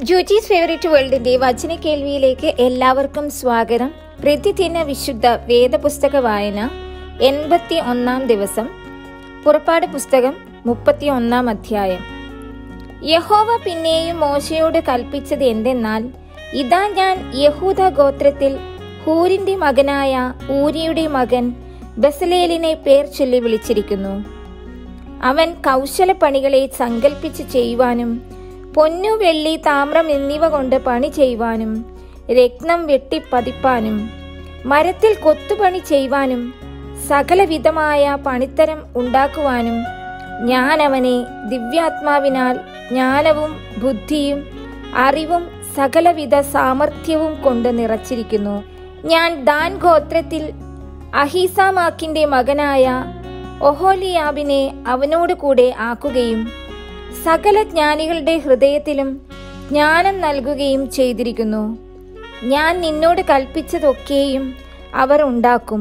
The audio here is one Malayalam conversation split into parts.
ജൂജീസ് ഫേവറേറ്റ് വേൾഡിന്റെ വചന കേൾവിയിലേക്ക് എല്ലാവർക്കും സ്വാഗതം പ്രതിദിന വിശുദ്ധ വേദപുസ്തക വായന എൺപത്തി ഒന്നാം ദിവസം പുറപ്പാട് പുസ്തകം മുപ്പത്തി ഒന്നാം അധ്യായം യഹോവ പിന്നെയും മോശയോട് കൽപ്പിച്ചത് എന്തെന്നാൽ ഇതാ ഞാൻ യഹൂദ ഗോത്രത്തിൽ ഹൂരിന്റെ മകനായ ഊരിയുടെ മകൻ ബസലേലിനെ പേർ ചൊല്ലി വിളിച്ചിരിക്കുന്നു അവൻ കൗശലപ്പണികളെ സങ്കൽപ്പിച്ച് ചെയ്യുവാനും പൊന്നു വെള്ളി താമ്രം എന്നിവ കൊണ്ട് പണി ചെയ്യുവാനും രത്നം വെട്ടിപ്പതിപ്പാനും മരത്തിൽ കൊത്തുപണി ചെയ്യുവാനും സകലവിധമായ പണിത്തരം ഉണ്ടാക്കുവാനും ഞാൻ അവനെ ദിവ്യാത്മാവിനാൽ ജ്ഞാനവും ബുദ്ധിയും അറിവും സകലവിധ സാമർഥ്യവും കൊണ്ട് നിറച്ചിരിക്കുന്നു ഞാൻ ദാൻ ഗോത്രത്തിൽ അഹീസാമാക്കിന്റെ മകനായ ഒഹോലിയാബിനെ അവനോട് കൂടെ ആക്കുകയും സകല ജ്ഞാനികളുടെ ഹൃദയത്തിലും ജ്ഞാനം നൽകുകയും ചെയ്തിരിക്കുന്നു ഞാൻ നിന്നോട് കൽപ്പിച്ചതൊക്കെയും അവർ ഉണ്ടാക്കും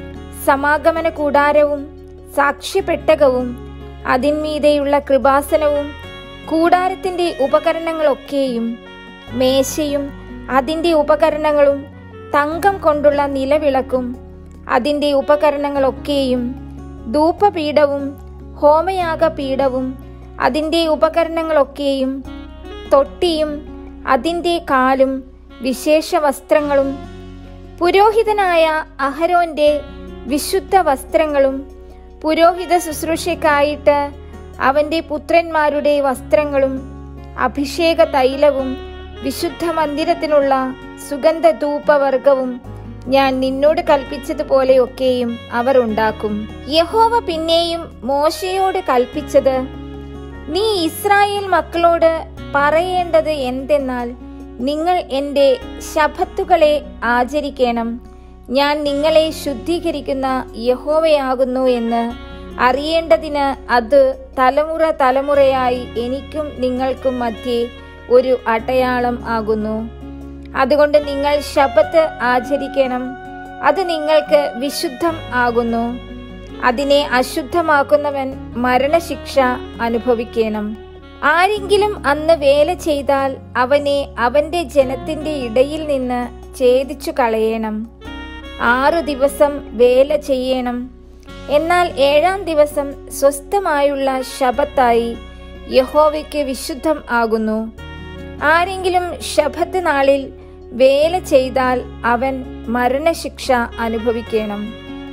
സമാഗമന കൂടാരവും സാക്ഷ്യപ്പെട്ടകവും അതിന്മീതെയുള്ള കൃപാസനവും കൂടാരത്തിന്റെ ഉപകരണങ്ങളൊക്കെയും മേശയും അതിന്റെ ഉപകരണങ്ങളും തങ്കം കൊണ്ടുള്ള നിലവിളക്കും അതിന്റെ ഉപകരണങ്ങളൊക്കെയും ധൂപപീഠവും ഹോമയാഗപീഠവും അതിന്റെ ഉപകരണങ്ങളൊക്കെയും തൊട്ടിയും അതിന്റെ കാലും വിശേഷ വസ്ത്രങ്ങളും പുരോഹിതനായ അഹരോന്റെ വിശുദ്ധ വസ്ത്രങ്ങളും പുരോഹിത ശുശ്രൂഷയ്ക്കായിട്ട് അവന്റെ പുത്രന്മാരുടെ വസ്ത്രങ്ങളും അഭിഷേക തൈലവും വിശുദ്ധ മന്ദിരത്തിനുള്ള സുഗന്ധ ധൂപവർഗവും ഞാൻ നിന്നോട് കൽപ്പിച്ചതുപോലെയൊക്കെയും അവർ ഉണ്ടാക്കും യഹോവ പിന്നെയും മോശയോട് കൽപ്പിച്ചത് നീ ഇസ്രായേൽ മക്കളോട് പറയേണ്ടത് എന്തെന്നാൽ നിങ്ങൾ എൻ്റെ ശപത്തുകളെ ആചരിക്കണം ഞാൻ നിങ്ങളെ ശുദ്ധീകരിക്കുന്ന യഹോവയാകുന്നു എന്ന് അറിയേണ്ടതിന് അത് തലമുറ തലമുറയായി എനിക്കും നിങ്ങൾക്കും മധ്യേ ഒരു അടയാളം ആകുന്നു അതുകൊണ്ട് നിങ്ങൾ ശബത്ത് ആചരിക്കണം അത് നിങ്ങൾക്ക് വിശുദ്ധം ആകുന്നു അതിനെ അശുദ്ധമാക്കുന്നവൻ മരണശിക്ഷ അനുഭവിക്കണം ആരെങ്കിലും അന്ന് വേല ചെയ്താൽ അവനെ അവന്റെ ജനത്തിന്റെ ഇടയിൽ നിന്ന് ഛേദിച്ചു കളയണം ആറു ദിവസം വേല ചെയ്യണം എന്നാൽ ഏഴാം ദിവസം സ്വസ്ഥമായുള്ള ശബത്തായി യഹോവയ്ക്ക് വിശുദ്ധം ആകുന്നു ആരെങ്കിലും ശബത്ത് നാളിൽ വേല ചെയ്താൽ അവൻ മരണശിക്ഷ അനുഭവിക്കണം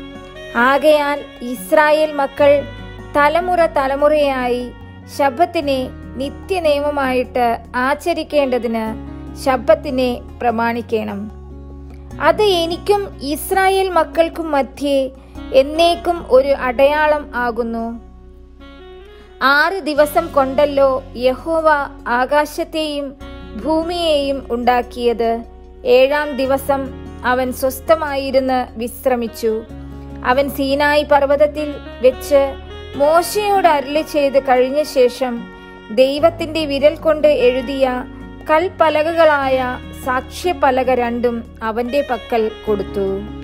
ആകയാൽ ഇസ്രായേൽ മക്കൾ തലമുറ തലമുറയായി ശബത്തിനെ നിത്യനിയമമായിട്ട് ആചരിക്കേണ്ടതിന് ശബത്തിനെ പ്രമാണിക്കണം അത് എനിക്കും ഇസ്രായേൽ മക്കൾക്കും മധ്യേ എന്നേക്കും ഒരു അടയാളം ആകുന്നു ആറ് ദിവസം കൊണ്ടല്ലോ യഹോവ ആകാശത്തെയും ഭൂമിയെയും ഉണ്ടാക്കിയത് ഏഴാം ദിവസം അവൻ സ്വസ്ഥമായിരുന്ന് വിശ്രമിച്ചു അവൻ സീനായി പർവ്വതത്തിൽ വെച്ച് മോശയോട് അരുളി ചെയ്ത് കഴിഞ്ഞ ശേഷം ദൈവത്തിന്റെ വിരൽ കൊണ്ട് എഴുതിയ കൽപ്പലകകളായ സാക്ഷ്യപലക രണ്ടും അവന്റെ പക്കൽ കൊടുത്തു